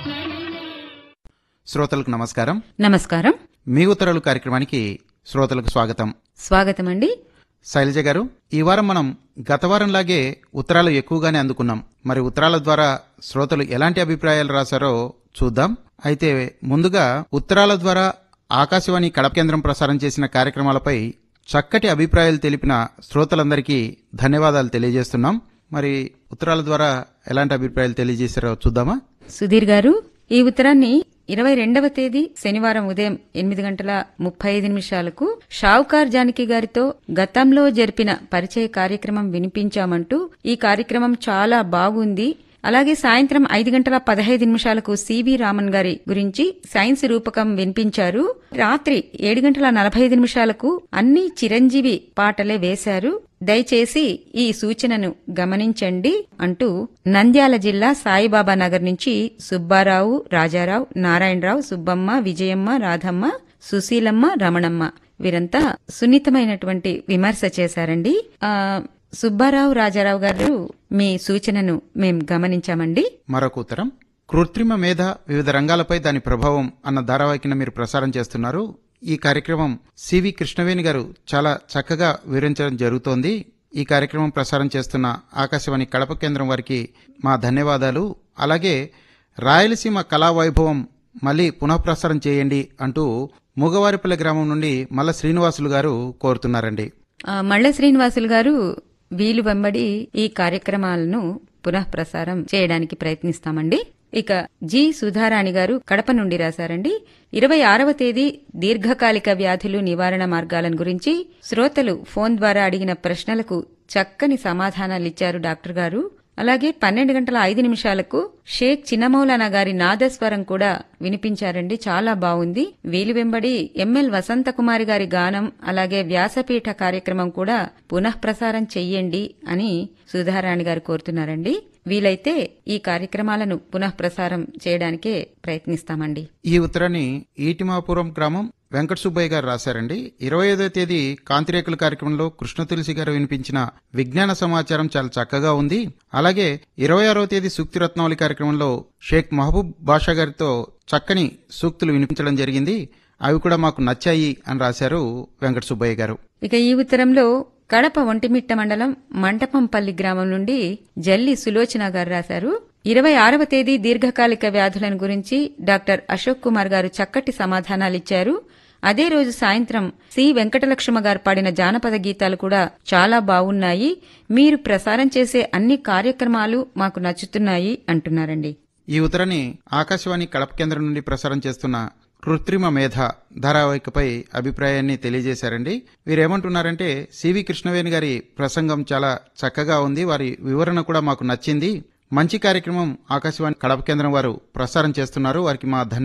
శ్రోతలకు నమస్కారం నమస్కారం మీ ఉత్తరాలు కార్యక్రమానికి శ్రోతలకు స్వాగతం స్వాగతమండి శైలజ గారు ఈ వారం మనం గత వారంలాగే ఉత్తరాలు ఎక్కువగానే అందుకున్నాం మరి ఉత్తరాల ద్వారా శ్రోతలు ఎలాంటి అభిప్రాయాలు రాశారో చూద్దాం అయితే ముందుగా ఉత్తరాల ద్వారా ఆకాశవాణి కడప కేంద్రం ప్రసారం చేసిన కార్యక్రమాలపై చక్కటి అభిప్రాయాలు తెలిపిన శ్రోతలందరికీ ధన్యవాదాలు తెలియజేస్తున్నాం మరి ఉత్తరాల ద్వారా ఎలాంటి అభిప్రాయాలు తెలియజేశారో చూద్దామా సుధీర్ గారు ఈ ఉత్తరాన్ని ఇరవై రెండవ తేదీ శనివారం ఉదయం ఎనిమిది గంటల ముప్పై ఐదు నిమిషాలకు షావుకార్ జానకి గారితో గతంలో జరిపిన పరిచయ కార్యక్రమం వినిపించామంటూ ఈ కార్యక్రమం చాలా బాగుంది అలాగే సాయంత్రం ఐదు గంటల పదహైదు నిమిషాలకు సివి రామన్ గారి గురించి సైన్స్ రూపకం వినిపించారు రాత్రి ఏడు గంటల నలభై ఐదు నిమిషాలకు అన్ని చిరంజీవి పాటలే వేశారు దయచేసి ఈ సూచనను గమనించండి అంటూ నంద్యాల జిల్లా సాయిబాబా నగర్ నుంచి సుబ్బారావు రాజారావు నారాయణరావు సుబ్బమ్మ విజయమ్మ రాధమ్మ సుశీలమ్మ రమణమ్మ వీరంతా సున్నితమైనటువంటి విమర్శ చేశారండి ఆ, సుబ్బారావు రాజారావు గారు మీ సూచనను మేం గమనించామండి మరొక ఉత్తరం కృత్రిమ మేధ వివిధ రంగాలపై దాని ప్రభావం అన్న ధారావాహికను మీరు ప్రసారం చేస్తున్నారు ఈ కార్యక్రమం సివి కృష్ణవేణి గారు చాలా చక్కగా వివరించడం జరుగుతోంది ఈ కార్యక్రమం ప్రసారం చేస్తున్న ఆకాశవాణి కడప కేంద్రం వారికి మా ధన్యవాదాలు అలాగే రాయలసీమ కళా వైభవం మళ్ళీ పునఃప్రసారం చేయండి అంటూ మూగవారిపల్లి గ్రామం నుండి మల్ల శ్రీనివాసులు గారు కోరుతున్నారండి ఆ, మళ్ళ శ్రీనివాసులు గారు వీలు వెంబడి ఈ కార్యక్రమాలను పునః ప్రసారం చేయడానికి ప్రయత్నిస్తామండి ఇక జి సుధారాణి గారు కడప నుండి రాశారండి ఇరవై ఆరవ తేదీ దీర్ఘకాలిక వ్యాధులు నివారణ మార్గాలను గురించి శ్రోతలు ఫోన్ ద్వారా అడిగిన ప్రశ్నలకు చక్కని సమాధానాలిచ్చారు డాక్టర్ గారు అలాగే పన్నెండు గంటల ఐదు నిమిషాలకు షేక్ చిన్నమౌలానా గారి నాదస్వరం కూడా వినిపించారండి చాలా బాగుంది వీలు వెంబడి ఎంఎల్ వసంతకుమారి గారి గానం అలాగే వ్యాసపీఠ కార్యక్రమం కూడా పునఃప్రసారం చెయ్యండి అని సుధారాణి గారు కోరుతున్నారండి వీలైతే ఈ కార్యక్రమాలను పునఃప్రసారం చేయడానికే ప్రయత్నిస్తామండి ఈ ఉత్తరాన్ని ఈటిమాపురం గ్రామం వెంకట సుబ్బయ్య గారు రాశారండి ఇరవై ఐదో తేదీ కాంతిరేకుల కార్యక్రమంలో కృష్ణ తులసి గారు వినిపించిన విజ్ఞాన సమాచారం చాలా చక్కగా ఉంది అలాగే ఇరవై ఆరో తేదీ సూక్తి రత్నావళి కార్యక్రమంలో షేక్ మహబూబ్ బాషా గారితో చక్కని సూక్తులు వినిపించడం జరిగింది అవి కూడా మాకు నచ్చాయి అని రాశారు వెంకట సుబ్బయ్య గారు ఇక ఈ ఉత్తరంలో కడప ఒంటిమిట్ట మండలం మంటపంపల్లి గ్రామం నుండి జల్లి సులోచన గారు రాశారు ఇరవై ఆరవ తేదీ దీర్ఘకాలిక వ్యాధులను గురించి డాక్టర్ అశోక్ కుమార్ గారు చక్కటి సమాధానాలిచ్చారు అదే రోజు సాయంత్రం సి వెంకటలక్ష్మ గారు పాడిన జానపద గీతాలు కూడా చాలా బాగున్నాయి మీరు ప్రసారం చేసే అన్ని కార్యక్రమాలు మాకు నచ్చుతున్నాయి అంటున్నారండి ఈ ఉత్తరాన్ని ఆకాశవాణి కడప కేంద్రం నుండి ప్రసారం చేస్తున్న కృత్రిమ మేధ ధారావాహికపై అభిప్రాయాన్ని తెలియజేశారండి వీరేమంటున్నారంటే సివి కృష్ణవేణి గారి ప్రసంగం చాలా చక్కగా ఉంది వారి వివరణ కూడా మాకు నచ్చింది మంచి కార్యక్రమం ఆకాశవాణి కడప కేంద్రం వారు ప్రసారం చేస్తున్నారు వారికి మా ధన్య